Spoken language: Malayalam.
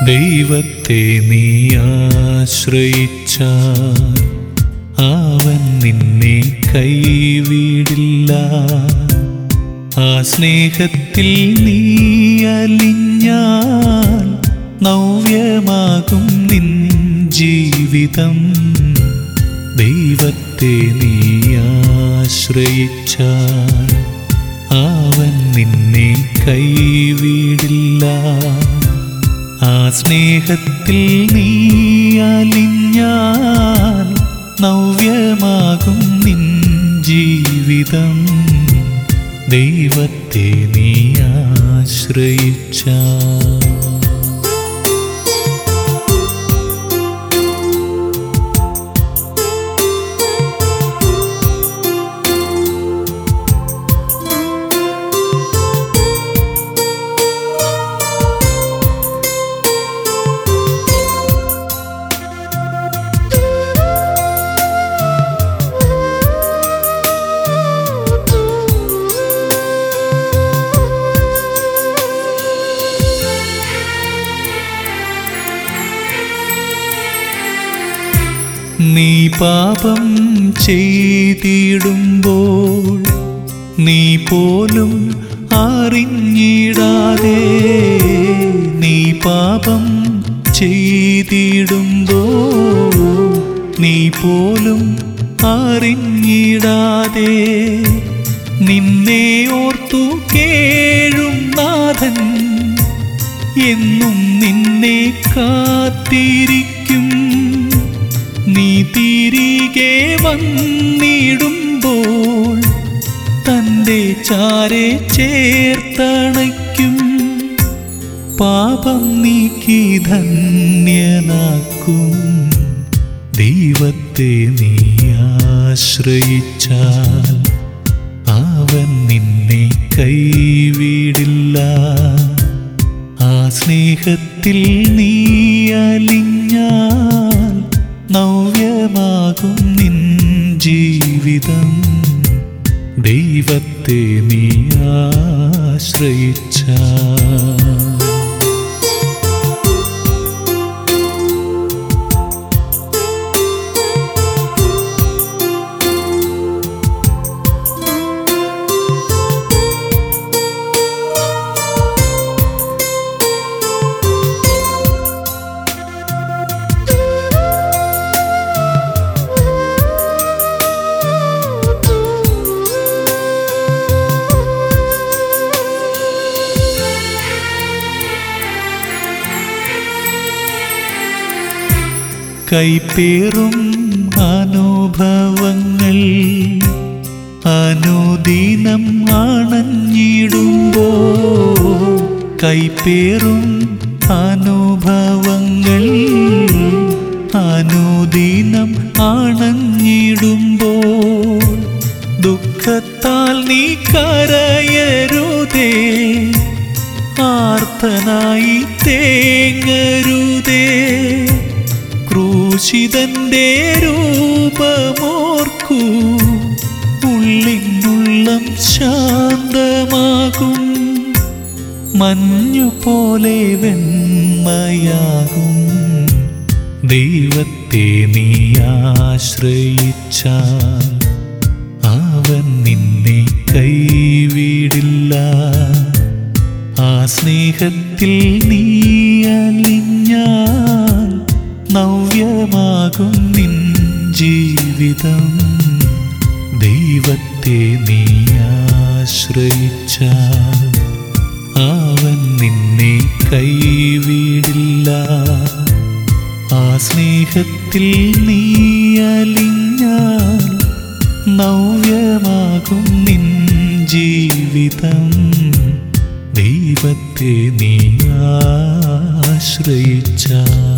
ദൈവത്തെ നീ ആശ്രയിച്ചാൽ അവൻ നിന്നെ കൈവിടില്ല ആ സ്നേഹത്തിൽ നീ അലിഞ്ഞാൽ നവ്യമാകും നിൻ ജീവിതം ദൈവത്തെ നീ ആശ്രയിച്ചാൽ അവൻ നിന്നെ കൈവിടില്ല ആ സ്നേഹത്തിൽ നീ അലിഞ്ഞാൽ നവ്യമാകും നിൻ ജീവിതം ദൈവത്തെ നീ ആശ്രയിച്ചാൽ നീ പാപം ചെയ്തിടുമ്പോൾ നീ പോലും അറിഞ്ഞിടാതെ നീ പാപം ചെയ്തിടുമ്പോൾ നീ പോലും അറിഞ്ഞിടാതെ നിന്നെ ഓർത്തു കേഴും നാഥൻ എന്നും നിന്നെ കാത്തിരിക്കും നീ തിരികെ വന്നിടുമ്പോൾ തൻ്റെ ചാരെ ചേർത്തണയ്ക്കും പാപം നീക്കി ധന്യനാക്കും ദൈവത്തെ നീ ആശ്രയിച്ചാൽ അവൻ നിന്നെ കൈവിടില്ല ആ സ്നേഹത്തിൽ നീ അലിഞ്ഞാൽ നവ്യമാകും നിൻ ജീവിതം ദൈവത്തെ നീ ആശ്രയിച്ചാൽ കൈപ്പേറും അനുഭവങ്ങൾ അനുദിനം അണഞ്ഞിടുമ്പോ കൈപ്പേറും അനുഭവങ്ങൾ അനുദിനം അണഞ്ഞിടുമ്പോൾ ദുഃഖത്താൽ നീ കരയരുതേ ആർത്തനായി തേങ്ങരുതേ ക്രൂശിതന്റെ രൂപമോർക്കൂ ഉള്ളിനുള്ളം ശാന്തമാകും മഞ്ഞുപോലെ വെണ്മയാകും ദൈവത്തെ നീ ആശ്രയിച്ചാൽ അവൻ നിന്നെ കൈവിടില്ല ആ സ്നേഹത്തിൽ നീ അലിഞ്ഞാൽ നവ്യമാകും നിൻ ജീവിതം ദൈവത്തെ നീ ആശ്രയിച്ചാൽ അവൻ നിന്നെ കൈവിടില്ല ആ സ്നേഹത്തിൽ നീ അലിഞ്ഞാൽ നവ്യമാകും നിൻ ജീവിതം ദൈവത്തെ നീ ആശ്രയിച്ചാൽ